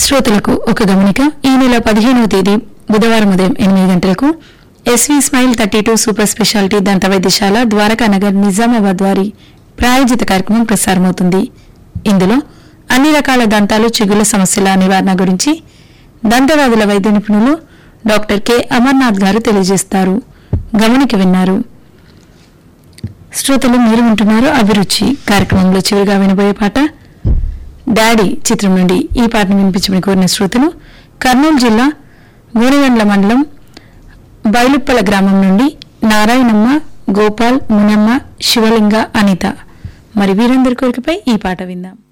శ్రోతలకు ఒక గమనిక ఈ నెల పదిహేనవ తేదీ బుధవారం ఉదయం ఎనిమిది గంటలకు SV smile thirty two super speciality దంత వైద్యశాల ద్వారకా నగర్ నిజామాబాద్ వారి ప్రాయోజిత కార్యక్రమం ప్రసారమవుతుంది ఇందులో అన్ని రకాల దంతాలు చిగుళ్ల సమస్యల నివారణ గురించి దంతవ్యాధుల వైద్య నిపుణులు డాక్టర్ కె అమర్నాథ్ గారు తెలియజేస్తారు గమనిక విన్నారు శ్రోతలు మీరు వింటున్నారు అభిరుచి కార్యక్రమంలో చివరిగా వినబోయే పాట డాడీ చిత్రం నుండి ఈ పాటను వినిపించమని కోరిన శ్రోతలు కర్నూలు జిల్లా గోనగండ్ల మండలం బైలుప్పల గ్రామం నుండి నారాయణమ్మ గోపాల్ మునమ్మ శివలింగ అనిత మరి వీరందరి కోరికపై ఈ పాట విందాం